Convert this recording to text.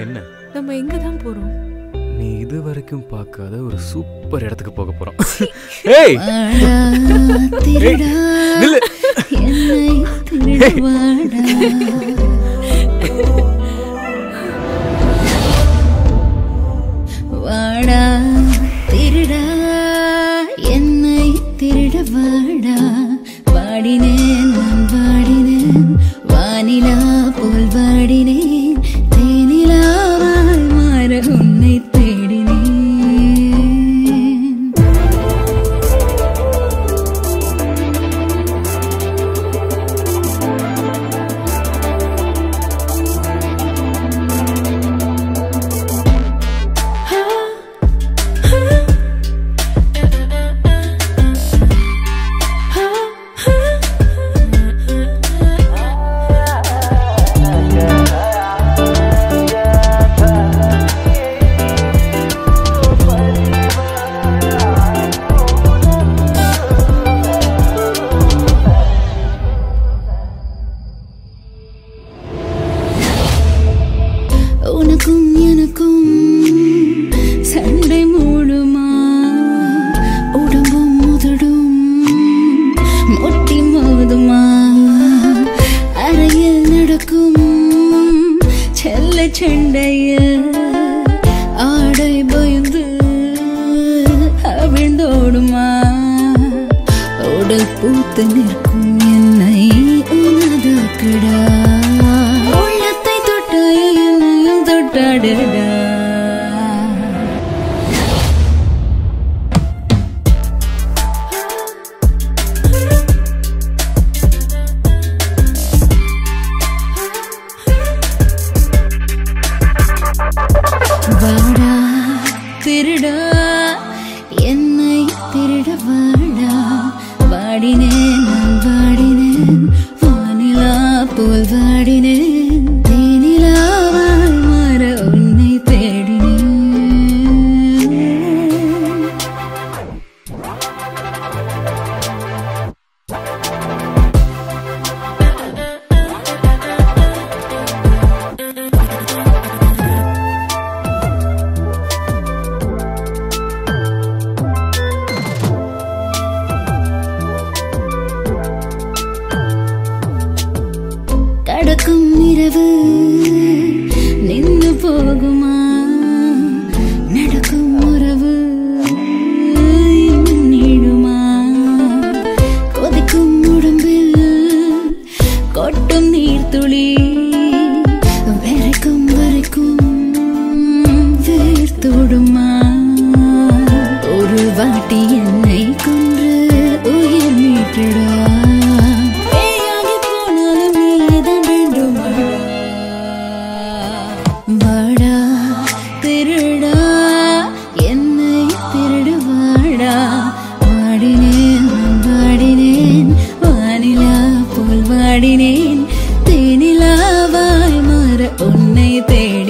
என்ன நம்ம எங்க தான் போறோம் நீ இது வரைக்கும் பார்க்காத ஒரு சூப்பர் இடத்துக்கு போக போறோம் ஏய் வாடா, திருடா, நில்லு. என்னை திருட வாடா. வாடா திருடா என்னை திருட வாடா பாடினேன் நான் பாடினேன் வானிலா போல் பாடினேன் தேனிலாவாய் மாற உன்னை தேடினேன் உனக்கும் எனக்கும் சண்டை மூடுமா உடம்பும் முதடும் மொட்டி மோதுமா அறையில் நடக்கும் செல்ல சண்டையில் ஆடை பயந்து அவிழ்ந்தோடுமா உடல் பூத்து நிற்கும் என்னை உனதாக்குடா உள்ளத்தை தொட்டாய என்னையும் தொட்டாடுடா வாடா திருடா என்னை திருட வாடா வாடினேன் நான் வாடினேன் வானிலா போல் வாடினேன் தேனிலாவாய் மாற உன்னை தேடினேன் கடக்கும் இரவு நின்று போகுமா நடக்கும் உறவு இன்னும் நீடுமா கொதிக்கும் உடம்பில் கொட்டும் நீர்த்துளி வரைக்கும் வரைக்கும் வேர்த்தோடுமா ஒரு வாட்டி என்னை கொன்று உயிர் மீட்டடா பேயாகி போனாலும் நீதான் வேண்டுமாடா வாடா திருடா என்னை திருடு வாடா வாடினேன் நான் வாடினேன் வானிலா போல் வாடினேன் தேனிலாவாய் மாற உன்னை தேடி